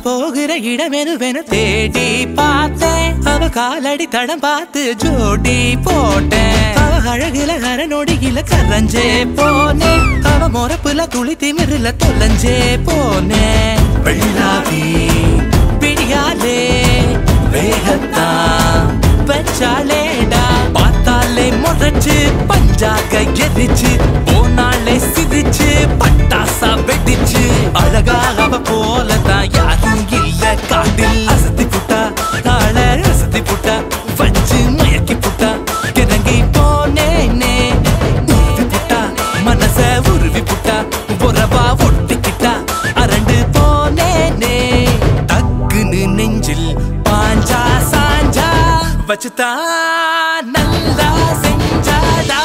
போகிற இடமெனுவென தேடி பார்த்தேன் அவ காலடி தடம் பார்த்து ஜோடி போட்டேன் அவ அழகுல அரணொடியில கரைஞ்சே போனேன் அவ முறப்புல துளி திமிருல தொலைஞ்சே போனேன் வெள்ளாவி பிடியாலே வேகத்தான் வச்சாலேடா பார்த்தாலே முறைச்சு பஞ்சாக எரிச்சு போனாலே சிரிச்சு பட்டாசா வெடிச்சு அழகா அவ போலதான் யாரும் இல்ல காட்டில் அசத்தி புட்டா ஆள அசத்தி புட்டா வச்சு மயக்கி புட்டா கிறங்கி போனேனே உருவி புட்டா மனச உருவி புட்டா உறவா ஒட்டிக்கிட்டா அரண்டு போனேனே டக்குன்னு நெஞ்சில் பாஞ்சா சாஞ்சா வச்சுதா நல்லா செஞ்சாடா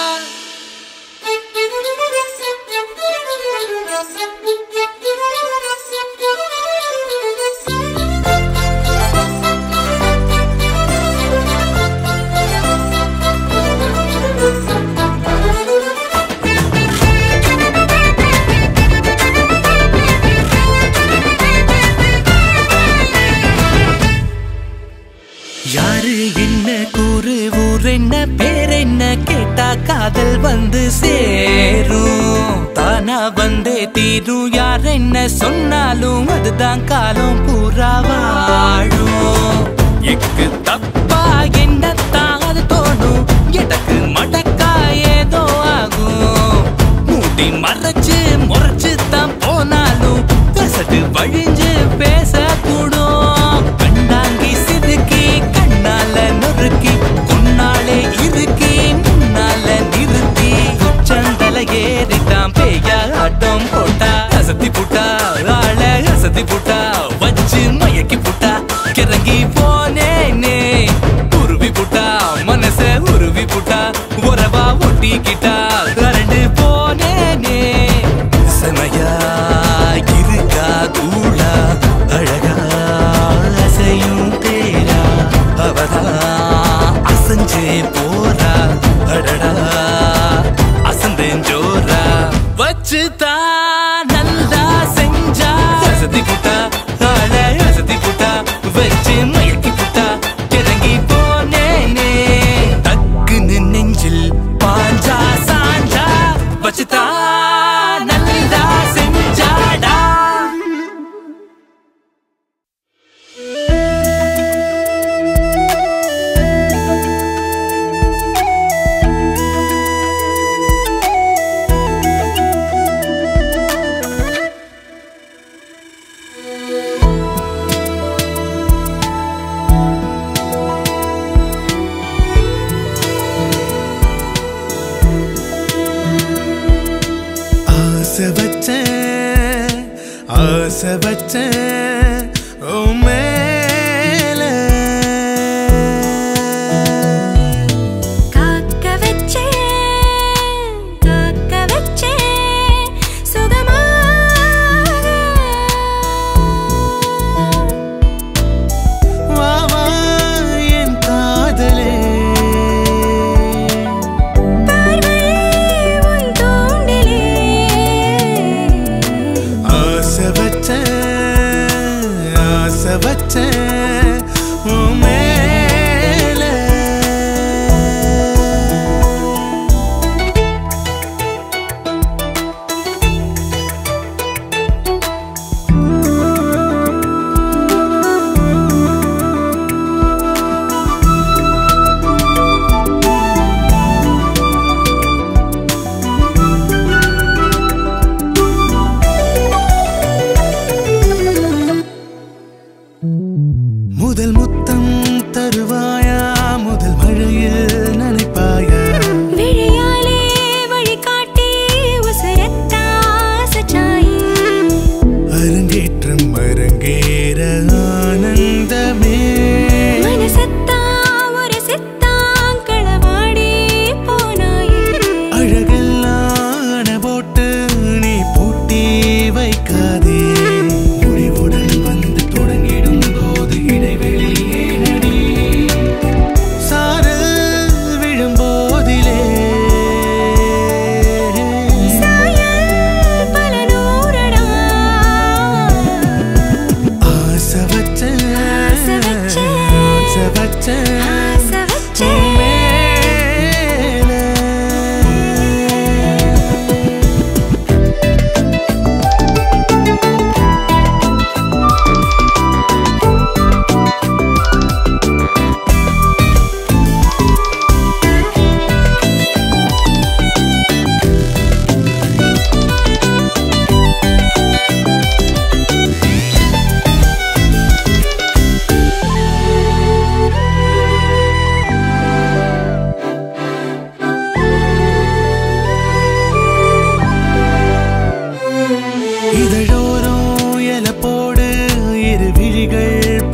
யாரு என்ன கூறு ஊர் என்ன பேர் என்ன கேட்டா காதல் வந்து சேரும் தானா வந்தே தீரும் யார் என்ன சொன்னாலும் அதுதான் காலம் பூரா வாழும் எக்கு தப்பா என்னத்தான் அது தோணும் எனக்கு மடக்கா ஏதோ ஆகும் மூடி மறைச்சு முறைச்சு தான் போனாலும் பேசட்டு வழிஞ்சு பேசக்கூடும் கண்டாங்கி சிறுக்கி கண்ணால நொறுக்கி கொன்னாலே இருக்கி முன்னால நிறுத்தி உச்சந்தல ஏறி தான் பேயா ஆட்டம் போட்டா அசத்தி புட்டா ஆள அசத்தி புட்டா வச்சு மயக்கி புட்டா கிறங்கி போனேனே உருவி புட்டா மனச உருவி புட்டா உறவா ஒட்டிக்கிட்டா கரண்டு போனேனே செமையா இருக்கா தூளா அழகா அசையும் தேரா அவதா அசஞ்சே போறா அடடா அசந்தேன் ஜோரா வச்சு தான் நல்லா செஞ்சா அசதி புட்டா ஆள அசதி புட்டா வச்சு மயக்கி புட்டா கிறங்கி போனேனே டக்குன்னு நெஞ்சில் பாஞ்சா சாஞ்சா வச்சுதா நல்லா செஞ்சாடா ஆசை வச்சேன் ஆசை வச்சேன் ஓ மேல காக்க வச்சே காக்க வச்சே சுகமாக வா வா என் காதலே பார்வை உன் தூண்டிலே ஆசை வச்சேன் ஆசை வச்சேன் ஓ மேல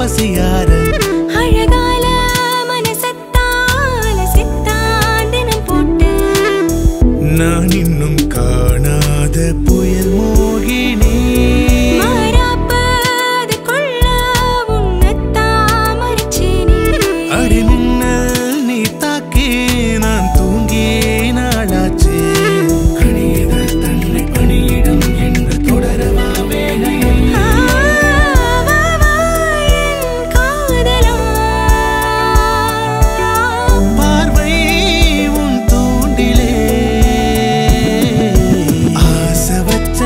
பசியார அழகால மனசத்தால சித்தான் தினம் போட்டு நான் இன்னும் காணாத புயல் மோகினி மாறாப்ப அதுக்குள்ள உன்னத்தான் மறைச்சேனே. அடி மின்னல் நீ தாக்கி நான் தூங்கி நாளாச்சு கணியதழ் தன்னை பணியிடும் என்று தொடரவா வேலையில் ஆ, வா, வா, என் காதலா. பார்வை உன் தூண்டிலே ஆசை வச்ச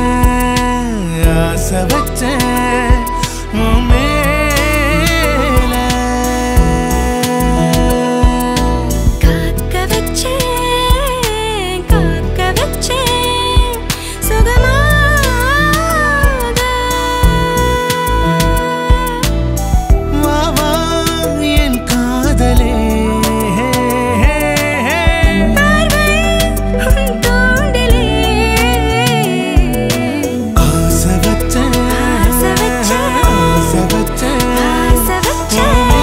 ஆசை வச்ச உன் மேல காக்க வச்சேன், காக்க வச்சேன், சுகமாக. வா வா என் காதலே பார்வை உன் தூண்டிலே. ஆசை வச்ச ஆசை வச்ச, ஆசை வச்ச ஆசை வச்ச.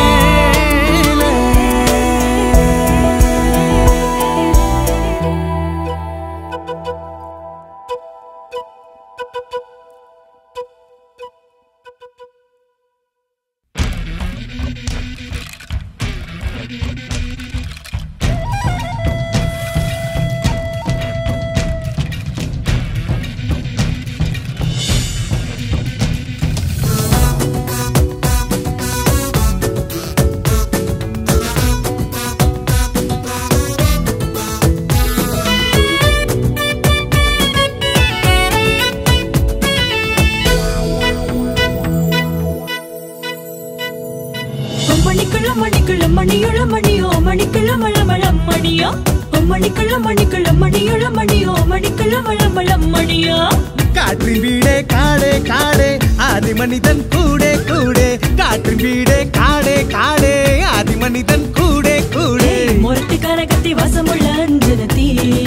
மணிக்குள்ள மணிக்குள்ள மணியுள்ள மணியோ மணிக்குள்ள மழ மழ மணியோ மணிக்குள்ள மணிக்குள்ள மணியுள்ள மணியோ மணிக்குள்ள மழ மழ மணியோ காற்றின் வீடே காடே காடே ஆதி மனிதன் கூடே கூடே காற்றின் வீடே காடே காடே ஆதி மனிதன் கூடே கூடே முரட்டு கரகத்தி வாசமுள்ள அஞ்சனத்தி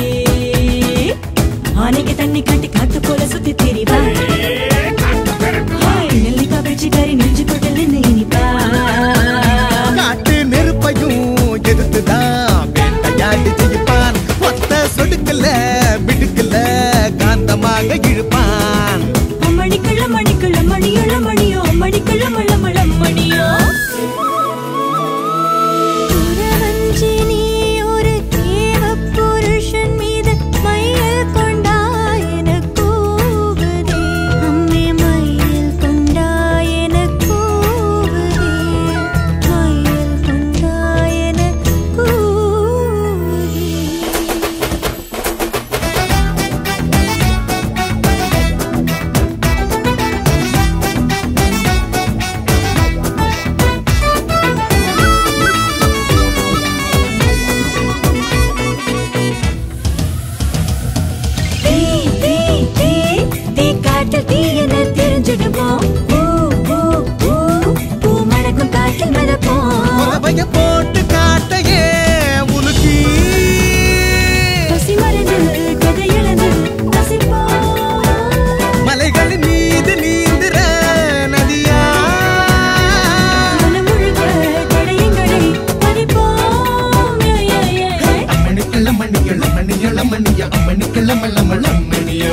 ஆனைக்கு தண்ணி காட்டி காத்து போல சுத்தி திரிவா ஹாய், நெல்லிக்காய் பிடிச்சிக்காரி நெஞ்சு கொட்டல் இனிப்பா காட்டு நெருப்பையும் எதிர்த்துதான் வேட்டையாடி ஜெயிப்பான் ஒத்த சொடுக்கல மிடுக்கல காந்தமாக இழுப்பான் மணிக்குள்ள மணிக்குள்ள மணியுள்ள மணியோ மணிக்குள்ள மழ மழ மணியோ நீ ஒரு தேவ புருஷன் மீது மயில் கொண்டாயன கூவுதே அம்மே மயில் கொண்டாயன கூவுதே மயில் கொண்டாயன கூவுதே தீ தீ தீ தீ காற்றில் தீ என தெரிஞ்சிடுவோம் ஊ ஊ ஊ பூ மணக்கும் காற்றில் மதப்போம் உறவைய போட்டு காட்டையே உலுக்கி பசி மறந்து கதை எழுந்து ரசிப்போம் மலைகளின் மீது நீந்துற நதியா மனம் முழுக்க தடயங்களை பதிப்போம் யே, யே, யே. அம்மணிக்கள்ள மணியள மணியள மணிய அம்மணிக்கள்ள மல்லமள மணிய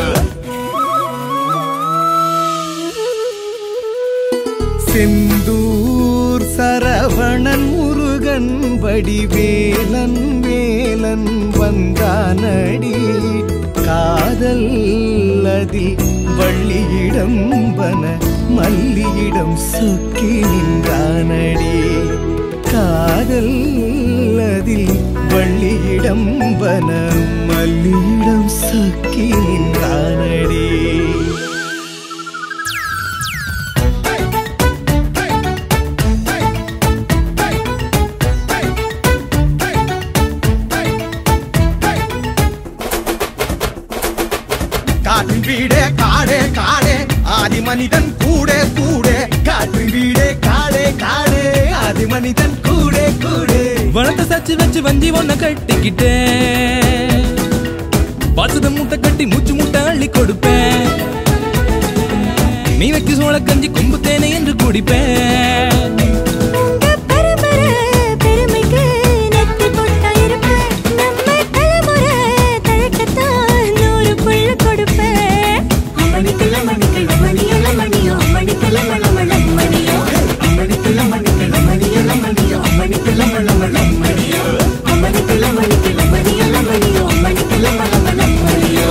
செந்தூர் சரவணன் முருகன் வடிவேலன் வேலன் வந்தானடி காதல் அதில் வள்ளியிடம் வன மல்லியிடம் சொக்கி நின்றானடி காதல் அதில் வள்ளியிடம் வன மல்லியிடம் சொக்கி நின்றானடி காற்றின் வீடே காடே காடே ஆதி மனிதன் கூடே கூடே காற்றின் வீடே காடே காடே ஆதி மனிதன் கூடே கூடே வளர்த்த சச்சு வச்சு வஞ்சி ஒன்ன கட்டிக்கிட்டேன் பாசத மூட்டை கட்டி மூச்சு மூட்டை அள்ளி கொடுப்பேன் நீ வைக்க சோள கஞ்சி கொம்பு தேனை என்று குடிப்பேன் உங்க பரம்பர பெருமைக்கு நெத்தி பொட்டா இருப்பேன். நம்ம தலைமுறை தழைக்கத்தான் நூறு புள்ள கொடுப்பேன். அம்மணிக்குள்ள மணிக்குள்ள மணியுள்ள மணியோ, அம்மணிக்குள்ள மணமணம் மணியோ. அம்மணிக்குள்ள மணிக்குள்ள மணியுள்ள மணியோ, அம்மணிக்குள்ள மணமணம் மணியோ. அம்மணிக்குள்ள மணிக்குள்ள மணியுள்ள மணியோ, அம்மணிக்குள்ள மணமணம் மணியோ.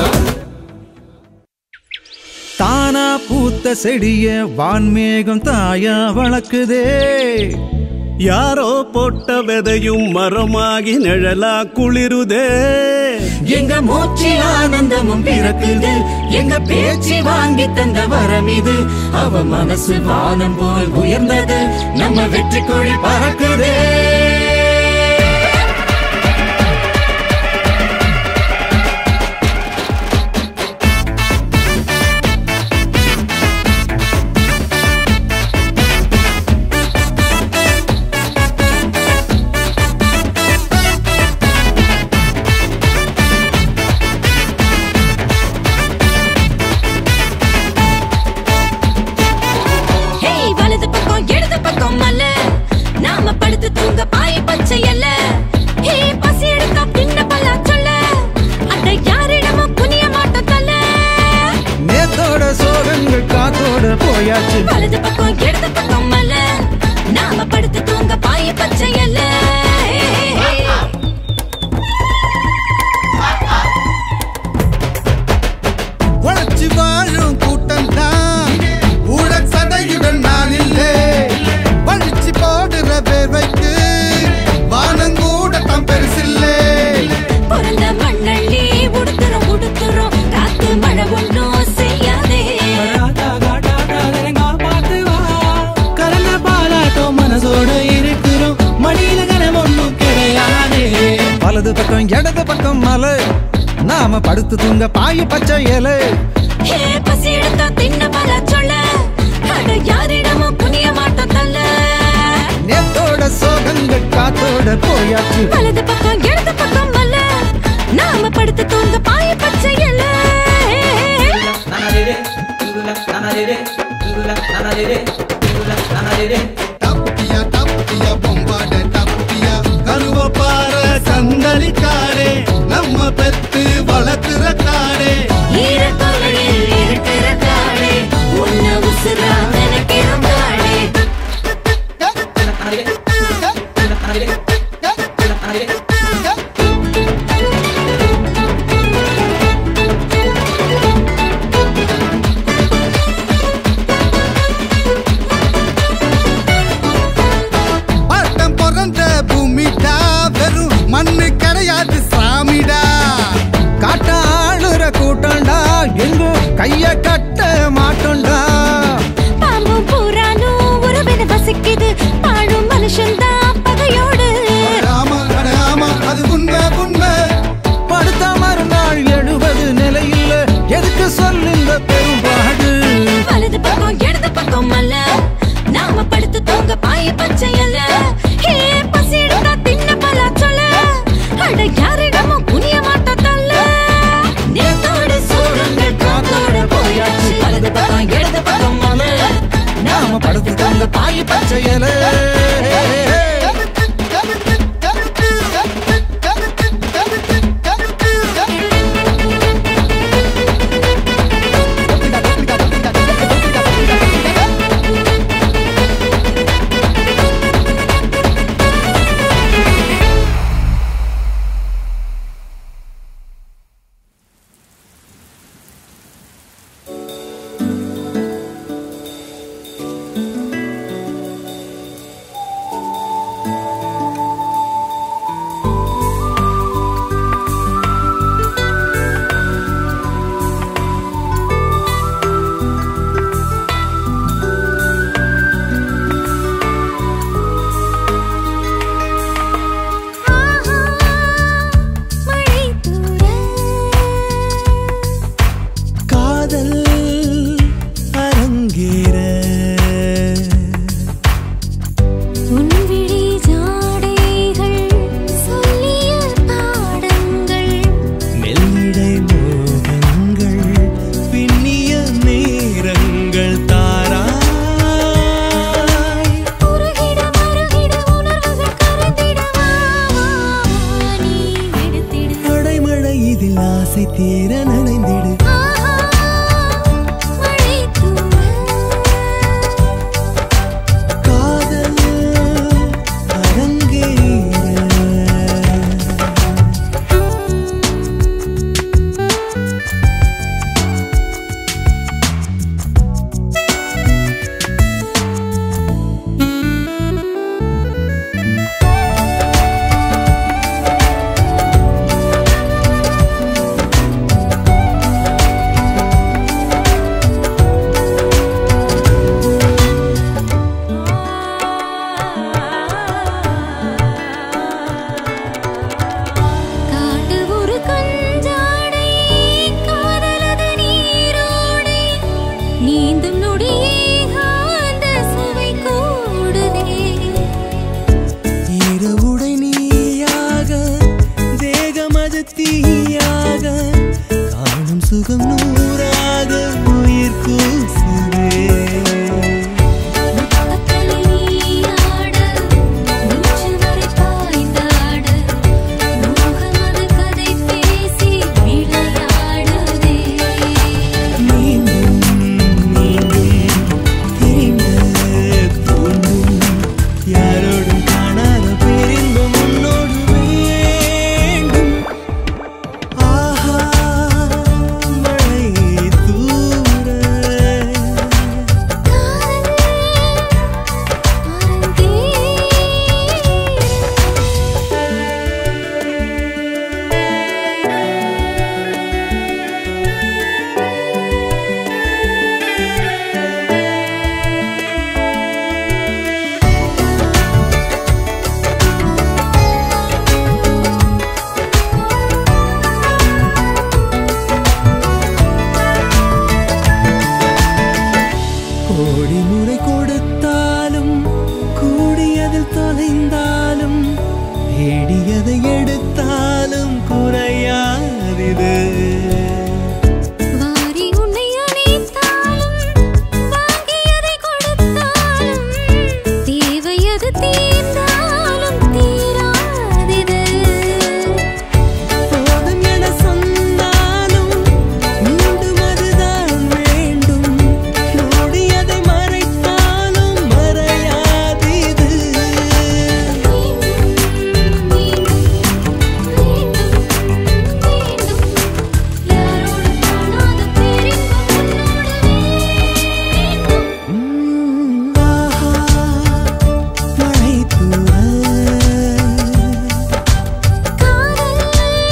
தானா பூத்த செடிய வான்மேகம் தாயா வளர்க்குதே யாரோ போட்ட விதையும் மரமாகி நிழலா குளிருதே எங்க மூச்சில் ஆனந்தமும் பிறக்குது எங்க பேச்சு வாங்கி தந்த வரம் இது அவ மனசு வானம் போல் உயர்ந்தது நம்ம வெற்றி கொடி பறக்குதே ஹேய், வலது பக்கம் இடது பக்கம் அல்ல நாம படுத்து தூங்க பாய பச்சை அல்ல ஹே பசி எடுக்க பின்ன பல்லா சொல்ல அட யாரிடமும் குனிய மாட்டோம் தல்ல நேத்தோட சோகங்கள் காத்தோட போயாச்சு வலது பக்கம் இடது பக்கம் அல்ல நாம படுத்து தூங்க பாய பச்சை அல்ல உழைச்சு வாழும் கூட்டம் தான் ஊழல் சதையுடன் நான் இல்லை பழிச்சு போடுற வேர்வைக்கு வானங்கூட தம் பெருசில்லை பிறந்த மண்ணள்ளி உடுத்துறோம் உடுத்துறோம் காத்து மழை ஒன்றும் செய்யாதே பார்த்து வா கரல பாலாட்டம் மனசோட இருக்கிறோம் மடியில கனம் ஒண்ணும் கிடையாதே வலது பக்கம் இடது பக்கம் மலை நாம படுத்து தூங்க பாய பச்சை இலை ஹே பசி எடுத்தா தின்ன பல சொல்ல அட யாரிடமும் புனிய மாட்டோம் தல்ல நேத்தோட சோகங்கள் காத்தோட போயாச்சு வலது பக்கம் இடது பக்கம் அல்ல நாம படுத்து தூங்க பாய பச்சை இல்ல டப்பியா டப்பியா பொம்பாட டப்பியா கருவப்பார சந்தலி காடே நம்ம பெத்து வளர்க்குற காடே ஈர தொலையில் இருக்கிற காடே உன்ன உசுரா நினைக்கிறோம் காடே பட்டம் பிறந்த பூமிடா வெறும் மண்ணு கிடையாது சாமிடா காட்ட ஆளுற கூட்டம்டா எங்கும் கைய கட்ட மாட்டோம்டா பாம்பும் பூரானும் உறவின வசிக்குது பாடும் மனுஷன்தான் பகையோடு ஆமா அட ஆமா அது உண்மை உண்மை படுத்த மறுநாள் எழுவது நிலையில் எதுக்கு சொல்லுங்க பெரும்பாடு வலது பக்கம் இடது பக்கம் அல்ல நாம படுத்து தூங்க பாய பச்சை அல்ல ஹே பசி எடுத்தா தின்ன பலா சொல்ல அட யாரிடமும் புனிய மாட்டோம் தல்ல நேத்தோட சூழங்கள் காத்தோட போயாச்சு வலது பக்கம் இடது பக்கம் அல்ல நாம படுத்து தங்க பாய் பச்சையல நொடியே அந்த சுவை கூடுதே இரவுடை நீயாக தேகம் அது தீயாக காணும் சுகம் நூறாக உயிர் கூசுதே முத்தத்தலை நீயாட நெஞ்சு வரை பாய்ந்தாட மோகமது கதை பேசி விளையாடுதே மீண்டும் மீண்டும் திரும்ப தோன்றும் யாரோடும் காணாத பேரின்பம் உன்னோடு வேண்டும் ஆஹா மழை தூர கோடி முறை கொடுத்தாலும் கூடியதில் தொலைந்தாலும் தேடியதை எடுத்தாலும் குறையாதிது வாரி உன்னை அணைத்தாலும் வாங்கியதை கொடுத்தாலும் தேவையது தீர்ந்தாலும் தீராதிது போதும் என சொன்னாலும் மீண்டும் அதுதான் வேண்டும் மூடியதை மறைத்தாலும் மறையாதிது மீண்டும் மீண்டும் மீண்டும் மீண்டும் யாரோடு காணாத பேரின்பம் உன்னோடு வேண்டும் உம், ஆஹா, மழை தூர காதல்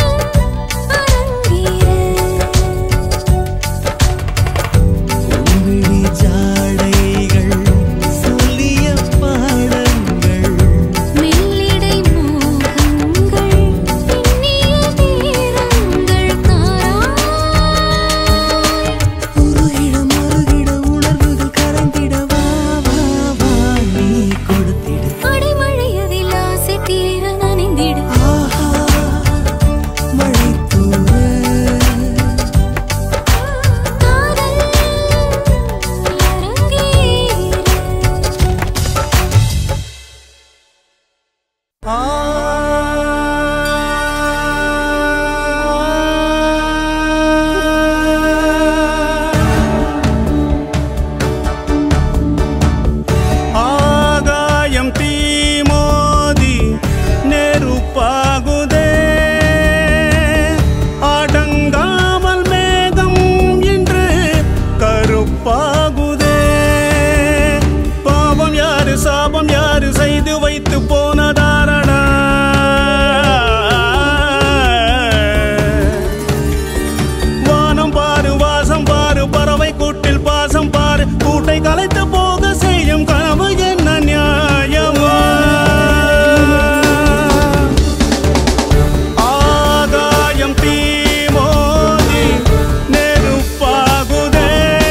அரங்கேற உங்கிழி ஜாடைகள் சொல்லிய பாடங்கள் மெல்லிடை மோகங்கள் பின்னிய தீரங்கள் தாராய் உருகிட மருகிட உணர்வுகள் கரைந்திட வா வா வா நீ கொடுத்திடு அடிமழையதில் ஆசை தீர நனைந்திடு ஆஹா மழை தூர காதல் அரங்கேற ஆகாயம் தீமோதி நெருப்பாகுதே அடங்காமல் மேகம் இன்று கருப்பாகுதே பாவம் யாரு சாபம் யாரு செய்து வைத்து போனதாரடா வானம் பாரு வாசம் பாரு பறவை கூட்டில் பாசம் பாரு கூட்டை கலைத்து போக செய்யும் கனவு என்ன நியாயமா ஆகாயம் தீமோதி நெருப்பாகுதே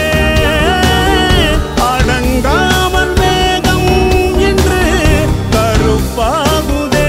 அடங்காமல் மேகம் இன்று கருப்பாகுதே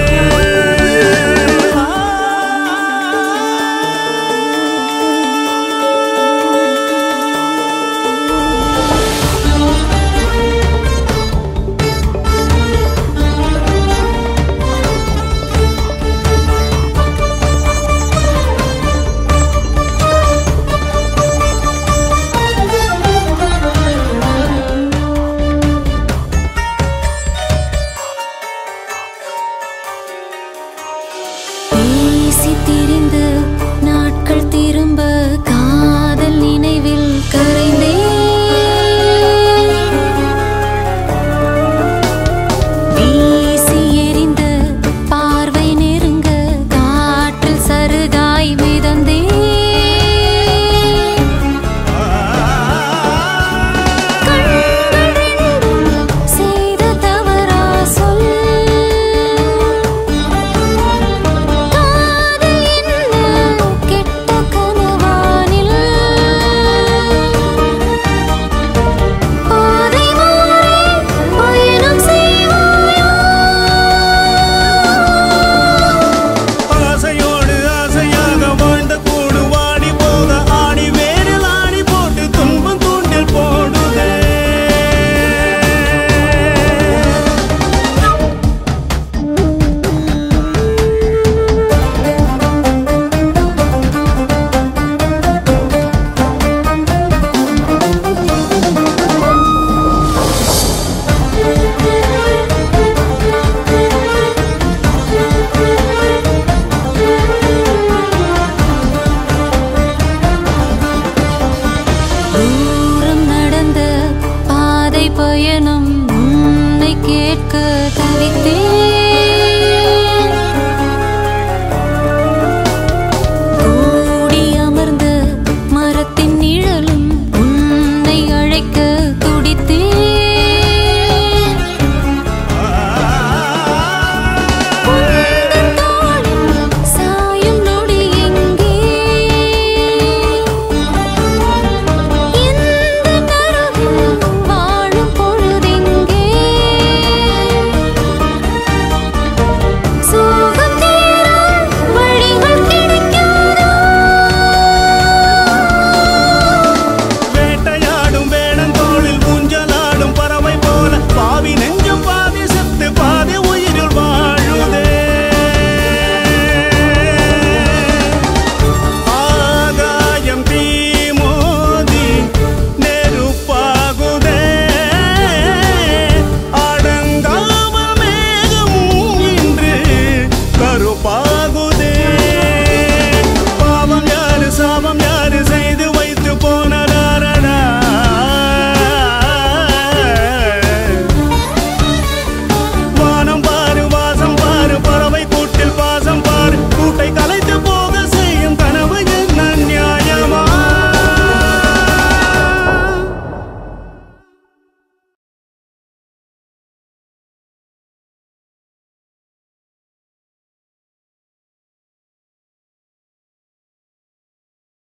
பாதை பயணம் உன்னை கேட்க தவித்தேன்